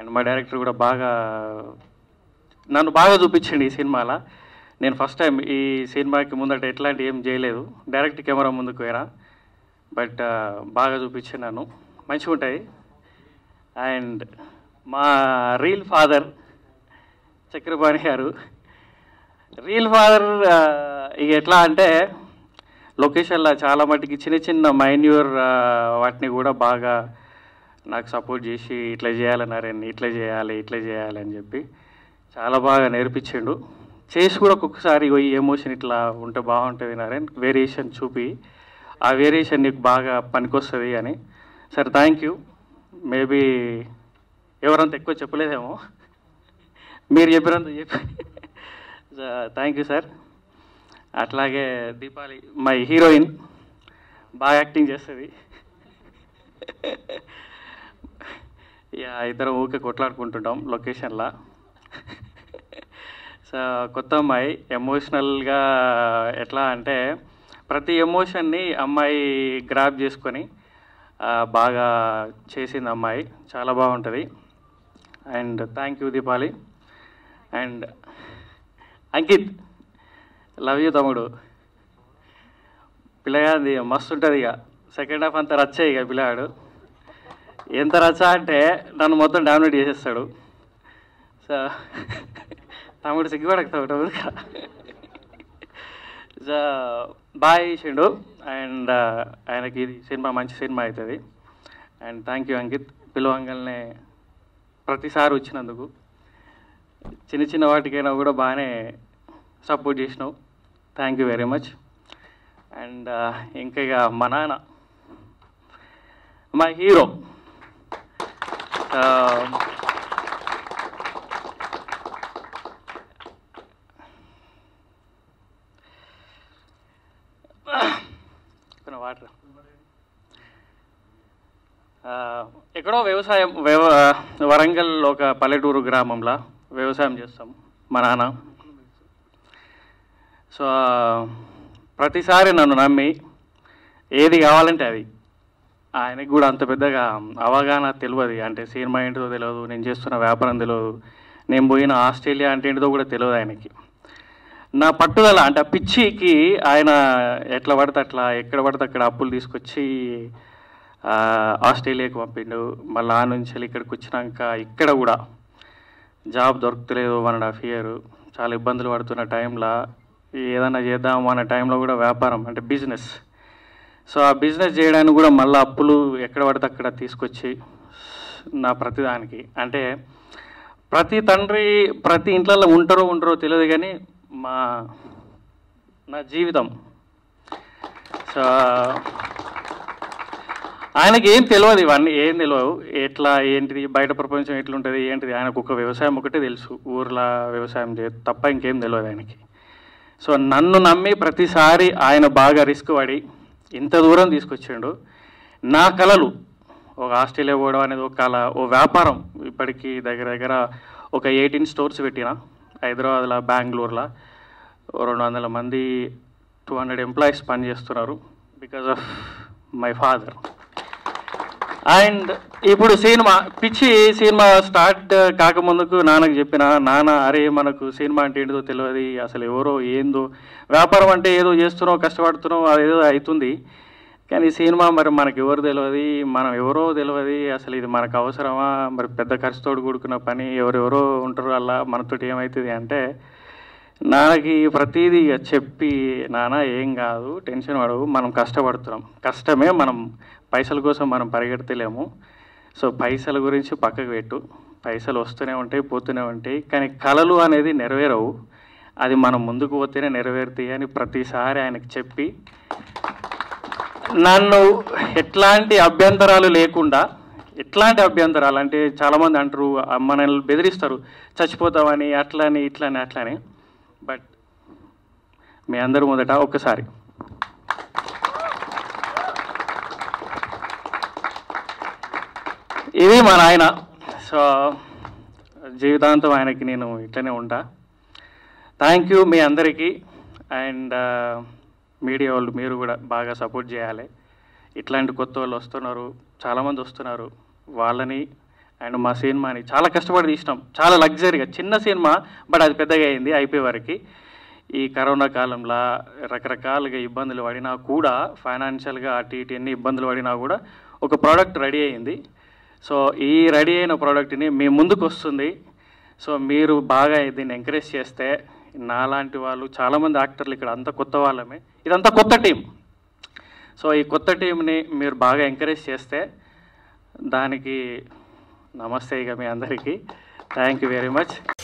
and మా director కూడా బాగా నన్ను బాగా చూపించండి ఈ సినిమాలో నేను ఫస్ట్ టైం ఈ సినిమాకి ముందట ఎట్లాంటి ఏం చేయలేదు డైరెక్ట్ కెమెరా ముందుకు పోయినా బట్ బాగా చూపించినాను మంచిగా ఉంటాయి అండ్ మా రీల్ ఫాదర్ చక్రపాణి గారు రీల్ ఫాదర్ ఇక ఎట్లా అంటే లొకేషన్లో చాలా మటుకి చిన్న చిన్న మైన్యూర్ వాటిని కూడా బాగా నాకు సపోర్ట్ చేసి ఇట్లా చేయాలి నరేన్ ఇట్లా చేయాలి ఇట్లా చేయాలి అని చెప్పి చాలా బాగా నేర్పించిండు చేసి కూడా ఒక్కొక్కసారి ఇగో ఈ ఎమోషన్ ఇట్లా ఉంటే బాగుంటుంది నరేన్ వేరియేషన్ చూపి ఆ వేరియేషన్ నీకు బాగా పనికొస్తుంది అని సరే థ్యాంక్ యూ మేబీ ఎవరంత ఎక్కువ చెప్పలేదేమో మీరు చెప్పినంత చెప్పి థ్యాంక్ యూ సార్ అట్లాగే దీపాలి మై హీరోయిన్ బాగా యాక్టింగ్ చేస్తుంది ఇక ఇద్దరం ఊకే కొట్లాడుకుంటుంటాం లొకేషన్లో సో కొత్త అమ్మాయి ఎమోషనల్గా ఎట్లా అంటే ప్రతి ఎమోషన్ని అమ్మాయి గ్రాప్ చేసుకొని ఆ, బాగా చేసింది అమ్మాయి చాలా బాగుంటుంది and thank you Deepali and Ankit love you తమ్ముడు పిల్లగాది మస్తు ఉంటుంది ఇక సెకండ్ హాఫ్ అంతా రచ్చే ఇక పిల్లగాడు ఎంత రచ్చ అంటే నన్ను మొత్తం డామినేట్ చేసేస్తాడు సో తమ్ముడు సిగ్గుపడక తమ్ముడు సో బాగా చేసిండు అండ్ ఆయనకి ఇది సినిమా మంచి సినిమా అవుతుంది అండ్ థ్యాంక్ యూ అంకిత్ పిలవంగల్నే ప్రతిసారి వచ్చినందుకు చిన్న చిన్న వాటికైనా కూడా బాగానే సపోర్ట్ చేసినావు thank you very much and ఇంకా ఇక మా నాన్న మా హీరో కొన్ని వాటర్ ఆ, ఎక్కడో వ్యవసాయం వ్యవ వరంగల్ ఒక పల్లెటూరు గ్రామంలో వ్యవసాయం చేస్తాం మా నాన్న సో ఆ, ప్రతిసారి నన్ను నమ్మి ఏది కావాలంటే అది ఆయనకి కూడా అంత పెద్దగా అవగాహన తెలియదు అంటే సినిమా ఏంటిదో తెలియదు నేను చేస్తున్న వ్యాపారం తెలియదు నేను పోయిన ఆస్ట్రేలియా అంటే ఏంటిదో కూడా తెలియదు ఆయనకి నా పట్టుదల అంటే ఆ పిచ్చికి ఆయన ఎట్లా పడితే అట్లా ఎక్కడ పడితే అక్కడ అప్పులు తీసుకొచ్చి ఆ, ఆస్ట్రేలియాకి పంపిండు మళ్ళీ ఆ నుంచి వెళ్ళి ఇక్కడికి వచ్చినాక ఇక్కడ కూడా జాబ్ దొరకలేదు వన్ అండ్ హాఫ్ ఇయర్ చాలా ఇబ్బందులు పడుతున్న టైంలో ఏదైనా చేద్దాము అనే టైంలో కూడా వ్యాపారం అంటే బిజినెస్ సో ఆ బిజినెస్ చేయడానికి కూడా మళ్ళీ అప్పులు ఎక్కడ పడితే అక్కడ తీసుకొచ్చి నా ప్రతిదానికి అంటే ప్రతి తండ్రి ప్రతి ఇంట్లో ఉంటారో ఉంటారో తెలియదు కానీ మా నా జీవితం సో ఆయనకి ఏం తెలియదు ఇవన్నీ ఏం తెలియదు ఎట్లా ఏంటిది బయట ప్రపంచం ఎట్లుంటుంది ఏంటిది ఆయనకు ఒక వ్యవసాయం ఒకటే తెలుసు ఊర్లో వ్యవసాయం చే తప్ప ఇంకేం తెలియదు ఆయనకి సో నన్ను నమ్మి ప్రతిసారి ఆయన బాగా రిస్క్ పడి ఇంత దూరం తీసుకొచ్చిండు నా కళలు ఒక ఆస్ట్రేలియా పోవడం అనేది ఒక కళ ఓ వ్యాపారం ఇప్పటికీ దగ్గర దగ్గర ఒక ఎయిటీన్ స్టోర్స్ పెట్టిన హైదరాబాద్లో బెంగళూరులో ఓ రెండు వందల మంది టూ హండ్రెడ్ ఎంప్లాయీస్ పనిచేస్తున్నారు because of my father and ఇప్పుడు సినిమా పిచ్చి సినిమా స్టార్ట్ కాకముందుకు నాన్నకు చెప్పిన నాన్న అరే మనకు సినిమా అంటే ఏంటిదో తెలియదు అసలు ఎవరో ఏందో వ్యాపారం అంటే ఏదో చేస్తున్నావు కష్టపడుతున్నావు అదేదో అవుతుంది కానీ సినిమా మరి మనకి ఎవరు తెలియదు మనం ఎవరో తెలియదు అసలు ఇది మనకు అవసరమా మరి పెద్ద ఖర్చుతోడు కూడుకున్న పని ఎవరెవరో ఉంటారు అలా మనతోటి ఏమవుతుంది అంటే నాన్నకి ప్రతిదీ ఇక చెప్పి నాన్న ఏం కాదు టెన్షన్ పడవు మనం కష్టపడుతున్నాం కష్టమే మనం పైసల కోసం మనం పరిగెడతలేము సో పైసల గురించి పక్కకు పెట్టు పైసలు వస్తూనే ఉంటాయి పోతూనే ఉంటాయి కానీ కళలు అనేది నెరవేరవు అది మనం ముందుకు పోతేనే నెరవేరుతాయి అని ప్రతిసారి ఆయనకి చెప్పి నన్ను ఎట్లాంటి అభ్యంతరాలు లేకుండా ఎట్లాంటి అభ్యంతరాలు అంటే చాలామంది అంటారు "ఆ, మనల్ని బెదిరిస్తారు చచ్చిపోతామని అట్లని ఇట్లని అట్లని బట్ మీ అందరి మొదట ఒక్కసారి ఇది మా నాయన సో జీవితాంతం ఆయనకి నేను ఇట్లనే ఉంటా థ్యాంక్ యూ మీ అందరికీ అండ్ మీడియా వాళ్ళు మీరు కూడా బాగా సపోర్ట్ చేయాలి ఇట్లాంటి కొత్త వాళ్ళు వస్తున్నారు చాలామంది వస్తున్నారు వాళ్ళని అండ్ మా సినిమాని చాలా కష్టపడి తీసినాం చాలా లగ్జరీగా చిన్న సినిమా బట్ అది పెద్దగా అయింది అయిపోయే వరకు ఈ కరోనా కాలంలో రకరకాలుగా ఇబ్బందులు పడినా కూడా ఫైనాన్షియల్గా అటు ఇటు ఎన్ని ఇబ్బందులు పడినా కూడా ఒక ప్రోడక్ట్ రెడీ అయింది సో ఈ రెడీ అయిన ప్రోడక్ట్ని మీ ముందుకు వస్తుంది సో మీరు బాగా దీన్ని ఎంకరేజ్ చేస్తే నాలాంటి వాళ్ళు చాలామంది యాక్టర్లు ఇక్కడ అంతా కొత్త వాళ్ళమే ఇదంతా కొత్త టీం సో ఈ కొత్త టీంని మీరు బాగా ఎంకరేజ్ చేస్తే దానికి నమస్తే ఇక మీ అందరికీ థ్యాంక్ యూ వెరీ మచ్